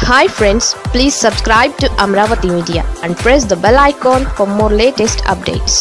hi friends please subscribe to Amaravati media and press the bell icon for more latest updates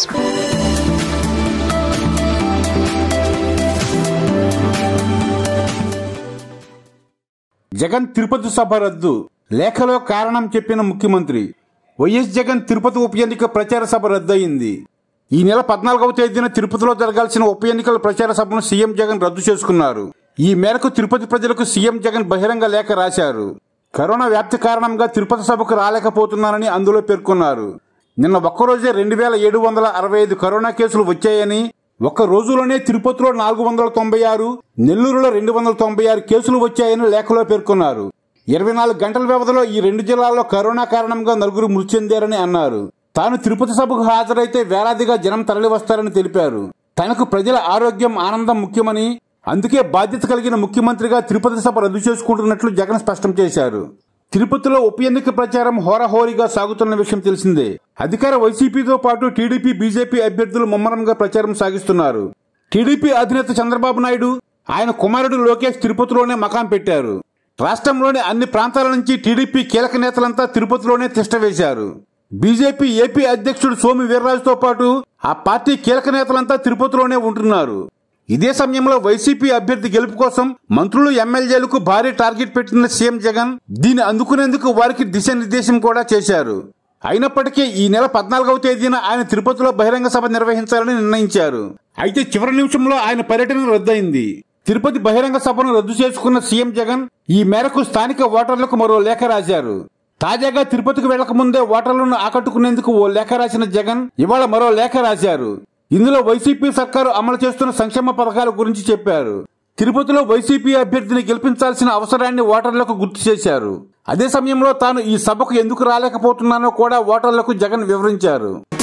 Jagan Tirupati సభ రద్దు లేఖలో కారణం చెప్పిన ముఖ్యమంత్రి వైఎస్ జగన్ తిరుపతి ఉప ఎన్నిక ప్రచార సభ రద్దయింది ఈ నెల పద్నాలుగవ తేదీన తిరుపతిలో జరగాల్సిన ఉప ఎన్నికల ప్రచార సభను సీఎం జగన్ రద్దు చేసుకున్నారు ఈ మేరకు తిరుపతి ప్రజలకు సీఎం జగన్ బహిరంగ లేఖ రాశారు కరోనా వ్యాప్తి కారణంగా తిరుపతి సభకు రాలేకపోతున్నానని అందులో పేర్కొన్నారు నిన్న ఒక్కరోజే రెండు వేల ఏడు వందల అరవై ఐదు కరోనా కేసులు వచ్చాయని ఒక్క రోజులోనే తిరుపతిలో నాలుగు వందల తొంభై ఆరు నెల్లూరులో రెండు వందల తొంభై ఆరు కేసులు వచ్చాయని లేఖలో పేర్కొన్నారు ఇరవై నాలుగు గంటల వ్యవధిలో ఈ రెండు జిల్లాల్లో కరోనా కారణంగా నలుగురు మృతి చెందారని అన్నారు తాను తిరుపతి సభకు హాజరైతే వేలాదిగా జనం తరలి వస్తారని తెలిపారు తనకు ప్రజల ఆరోగ్యం ఆనందం ముఖ్యమని అందుకే బాధ్యత కలిగిన ముఖ్యమంత్రిగా తిరుపతి సభ రద్దు చేసుకుంటున్నట్లు జగన్ స్పష్టం చేశారు తిరుపతిలో ఉప ఎన్నిక ప్రచారం హోరాహోరీగా సాగుతున్న విషయం తెలిసిందే అధికార వైసీపీతో పాటు టీడీపీ బీజేపీ అభ్యర్థులు ముమ్మరంగా ప్రచారం సాగిస్తున్నారు టీడీపీ అధినేత చంద్రబాబు నాయుడు ఆయన కుమారుడు లోకేష్ తిరుపతిలోనే మకాం పెట్టారు రాష్ట్రంలోని అన్ని ప్రాంతాల నుంచి టీడీపీ కీలక నేతలంతా తిరుపతిలోనే తిష్టవేశారు బీజేపీ ఏపీ అధ్యక్షుడు సోము వీర్రాజుతో పాటు ఆ పార్టీ కీలక నేతలంతా తిరుపతిలోనే ఉంటున్నారు ఇదే సమయంలో వైసీపీ అభ్యర్థి గెలుపు కోసం మంత్రులు ఎమ్మెల్యేలకు భారీ టార్గెట్ పెట్టిన సీఎం జగన్ దీన్ని అందుకునేందుకు వారికి దిశానిర్దేశం కూడా చేశారు అయినప్పటికీ ఈ నెల పద్నాలుగవ తేదీన ఆయన తిరుపతిలో బహిరంగ సభ నిర్వహించాలని నిర్ణయించారు అయితే చివరి నిమిషంలో ఆయన పర్యటన రద్దయింది తిరుపతి బహిరంగ సభను రద్దు చేసుకున్న సీఎం జగన్ ఈ మేరకు స్థానిక ఓటర్లకు మరో లేఖ రాశారు తాజాగా తిరుపతికి వెళ్లక ముందే ఓటర్లను ఆకట్టుకునేందుకు ఓ లేఖ రాసిన జగన్ ఇవాళ మరో లేఖ రాశారు ఇందులో వైసీపీ సర్కారు అమలు చేస్తున్న సంక్షేమ పథకాల గురించి చెప్పారు తిరుపతిలో వైసీపీ అభ్యర్థిని గెలిపించాల్సిన అవసరాన్ని ఓటర్లకు గుర్తు చేశారు అదే సమయంలో తాను ఈ సభకు ఎందుకు రాలేకపోతున్నానో కూడా ఓటర్లకు జగన్ వివరించారు